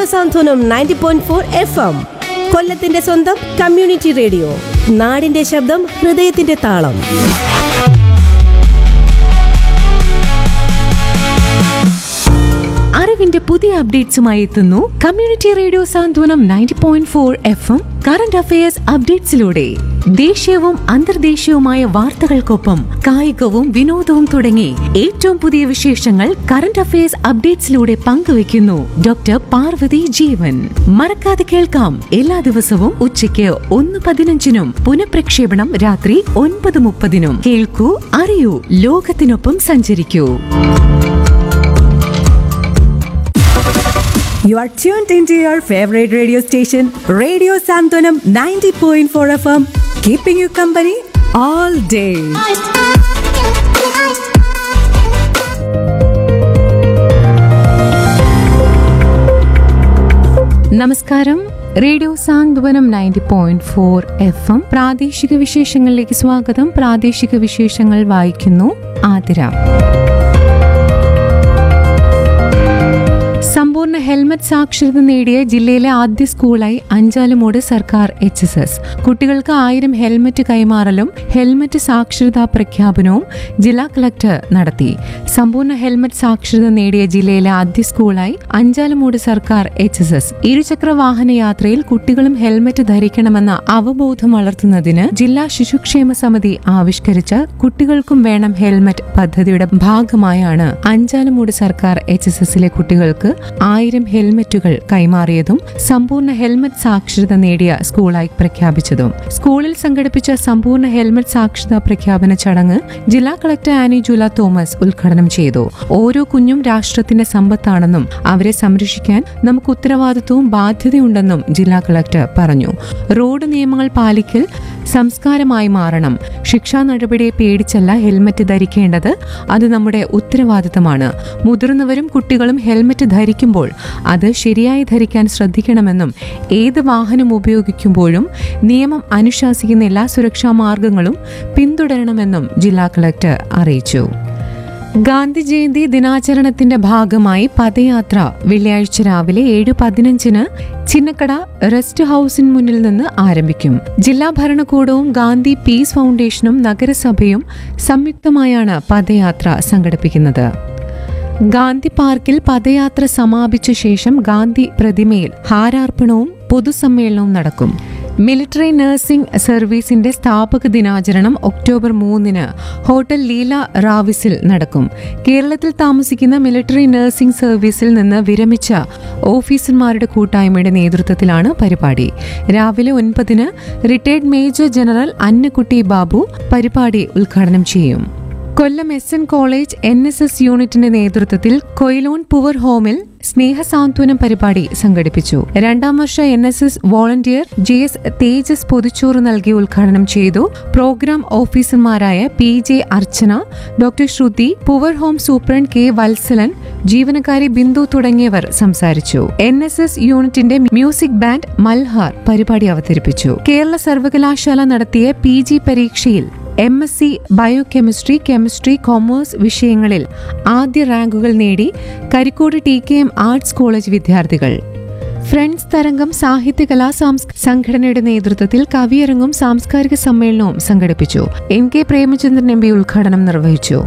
സാന്ത്വനം ninety point four F M കൊല്ലത്തിന്റെ സ്വന്തം community radio നാടിന്റെ ശബ്ദം ഹൃദയത്തിന്റെ താളം അറിവിന്റെ പുതിയ അപ്ഡേറ്റ്സുമായി എത്തുന്നു community radio Santhwanam ninety point four F M current affairs അപ്ഡേറ്റ്സിലൂടെ ദേശീയവും അന്തർദേശീയവുമായ വാർത്തകൾക്കൊപ്പം കായികവും വിനോദവും തുടങ്ങി ഏറ്റവും പുതിയ വിശേഷങ്ങൾ കറന്റ് അഫയേഴ്സ് അപ്ഡേറ്റ്സിലൂടെ പങ്കുവയ്ക്കുന്നു ഡോക്ടർ പാർവതി ജീവൻ മറക്കാതെ കേൾക്കാം എല്ലാ ദിവസവും ഉച്ചയ്ക്ക് ഒന്ന് പതിനഞ്ചിനും പുനഃപ്രക്ഷേപണം രാത്രി ഒൻപത് മുപ്പതിനും കേൾക്കൂ അറിയൂ ലോകത്തിനൊപ്പം സഞ്ചരിക്കൂ You are tuned into your favorite radio station, Radio Santonam 90.4 FM, keeping you company all day. നമസ്കാരം radio Santhwanam ninety point four F M പ്രാദേശിക വിശേഷങ്ങളിലേക്ക് സ്വാഗതം പ്രാദേശിക വിശേഷങ്ങൾ വായിക്കുന്നു ആതിര സമ്പൂർണ്ണ ഹെൽമറ്റ് സാക്ഷരത നേടിയ ജില്ലയിലെ ആദ്യ സ്കൂളായി അഞ്ചാലുമൂട് സർക്കാർ എച്ച് എസ് എസ് കുട്ടികൾക്ക് ആയിരം ഹെൽമറ്റ് കൈമാറലും ഹെൽമറ്റ് സാക്ഷരതാ പ്രഖ്യാപനവും ജില്ലാ കളക്ടർ നടത്തി സമ്പൂർണ്ണ ഹെൽമറ്റ് സാക്ഷരത നേടിയ ജില്ലയിലെ ആദ്യ സ്കൂളായി അഞ്ചാലുമൂട് സർക്കാർ എച്ച് എസ് എസ് ഇരുചക്ര വാഹന യാത്രയിൽ കുട്ടികളും ഹെൽമറ്റ് ധരിക്കണമെന്ന അവബോധം വളർത്തുന്നതിന് ജില്ലാ ശിശുക്ഷേമ സമിതി ആവിഷ്കരിച്ച കുട്ടികൾക്കും വേണം ഹെൽമറ്റ് പദ്ധതിയുടെ ഭാഗമായാണ് അഞ്ചാലുമൂട് സർക്കാർ എച്ച് എസ് എസിലെ കുട്ടികൾക്ക് ആയിരം ഹെൽമറ്റുകൾ കൈമാറിയതും സമ്പൂർണ്ണ ഹെൽമറ്റ് സാക്ഷരത നേടിയ സ്കൂളായി പ്രഖ്യാപിച്ചതും സ്കൂളിൽ സംഘടിപ്പിച്ച സമ്പൂർണ്ണ ഹെൽമറ്റ് സാക്ഷരതാ പ്രഖ്യാപന ചടങ്ങ് ജില്ലാ കളക്ടർ ആനി ജൂല തോമസ് ഉദ്ഘാടനം ചെയ്തു ഓരോ കുഞ്ഞും രാഷ്ട്രത്തിന്റെ സമ്പത്താണെന്നും അവരെ സംരക്ഷിക്കാൻ നമുക്ക് ഉത്തരവാദിത്വവും ബാധ്യതയുണ്ടെന്നും ജില്ലാ കളക്ടർ പറഞ്ഞു റോഡ് നിയമങ്ങൾ പാലിക്കൽ സംസ്കാരമായി മാറണം ശിക്ഷാ നടപടിയെ പേടിച്ചല്ല ഹെൽമറ്റ് ധരിക്കേണ്ടത് അത് നമ്മുടെ ഉത്തരവാദിത്തമാണ് മുതിർന്നവരും കുട്ടികളും ഹെൽമറ്റ് ധരിക്കുമ്പോൾ അത് ശരിയായി ധരിക്കാൻ ശ്രദ്ധിക്കണമെന്നും ഏത് വാഹനം ഉപയോഗിക്കുമ്പോഴും നിയമം അനുശാസിക്കുന്ന എല്ലാ സുരക്ഷാ മാർഗങ്ങളും പിന്തുടരണമെന്നും ജില്ലാ കളക്ടർ അറിയിച്ചു ഗാന്ധി ജയന്തി ദിനാചരണത്തിന്റെ ഭാഗമായി പദയാത്ര വെള്ളിയാഴ്ച രാവിലെ ഏഴ് പതിനഞ്ചിന് ചിന്നക്കട റെസ്റ്റ് ഹൌസിന് മുന്നിൽ നിന്ന് ആരംഭിക്കും ജില്ലാ ഭരണകൂടവും ഗാന്ധി പീസ് ഫൗണ്ടേഷനും നഗരസഭയും സംയുക്തമായാണ് പദയാത്ര സംഘടിപ്പിക്കുന്നത് ഗാന്ധി പാർക്കിൽ പദയാത്ര സമാപിച്ച ശേഷം ഗാന്ധി പ്രതിമയിൽ ഹാരാർപ്പണവും പൊതുസമ്മേളനവും നടക്കും മിലിറ്ററി നഴ്സിംഗ് സർവീസിന്റെ സ്ഥാപക ദിനാചരണം ഒക്ടോബർ മൂന്നിന് ഹോട്ടൽ ലീല റാവിസിൽ നടക്കും കേരളത്തിൽ താമസിക്കുന്ന മിലിറ്ററി നഴ്സിംഗ് സർവീസിൽ നിന്ന് വിരമിച്ച ഓഫീസർമാരുടെ കൂട്ടായ്മയുടെ നേതൃത്വത്തിലാണ് പരിപാടി രാവിലെ ഒൻപതിന് retired major general Annakkutty Babu പരിപാടി ഉദ്ഘാടനം ചെയ്യും Kollam S N college N S S യൂണിറ്റിന്റെ നേതൃത്വത്തിൽ കൊയിലോൺ പുവർ ഹോമിൽ സ്നേഹസാന്ത്വനം പരിപാടി സംഘടിപ്പിച്ചു രണ്ടാം വർഷ N S S volunteer J S Thejas പൊതിച്ചോറ് നൽകി ഉദ്ഘാടനം ചെയ്തു പ്രോഗ്രാം ഓഫീസർമാരായ P J Archana doctor Sruthi poor home superintendent K Vatsalan ജീവനക്കാരി ബിന്ദു തുടങ്ങിയവർ സംസാരിച്ചു എൻ എസ് എസ് യൂണിറ്റിന്റെ മ്യൂസിക് ബാൻഡ് മൽഹാർ പരിപാടി അവതരിപ്പിച്ചു കേരള സർവകലാശാല നടത്തിയ പി ജി പരീക്ഷയിൽ M S C biochemistry chemistry commerce വിഷയങ്ങളിൽ ആദ്യ റാങ്കുകൾ നേടി Karikode T K M arts college വിദ്യാർത്ഥികൾ ഫ്രണ്ട്സ് തരംഗം സാഹിത്യ കലാ സാംസ് സംഘടനയുടെ നേതൃത്വത്തിൽ കവിയരങ്ങും സാംസ്കാരിക സമ്മേളനവും സംഘടിപ്പിച്ചു M K Premachandran M P ഉദ്ഘാടനം നിർവഹിച്ചു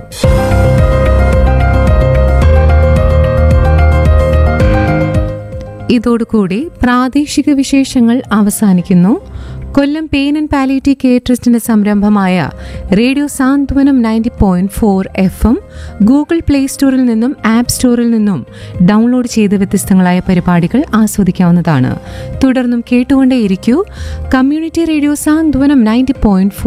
ഇതോടുകൂടി പ്രാദേശിക വിശേഷങ്ങൾ അവസാനിക്കുന്നു Kollam pain and palliative care ട്രസ്റ്റിന്റെ സംരംഭമായ radio Santhwanam ninety point four F M Google play സ്റ്റോറിൽ നിന്നും ആപ്പ് സ്റ്റോറിൽ നിന്നും ഡൗൺലോഡ് ചെയ്ത് വ്യത്യസ്തങ്ങളായ പരിപാടികൾ ആസ്വദിക്കാവുന്നതാണ് തുടർന്നും കേട്ടുകൊണ്ടേയിരിക്കൂ community radio Santhwanam ninety point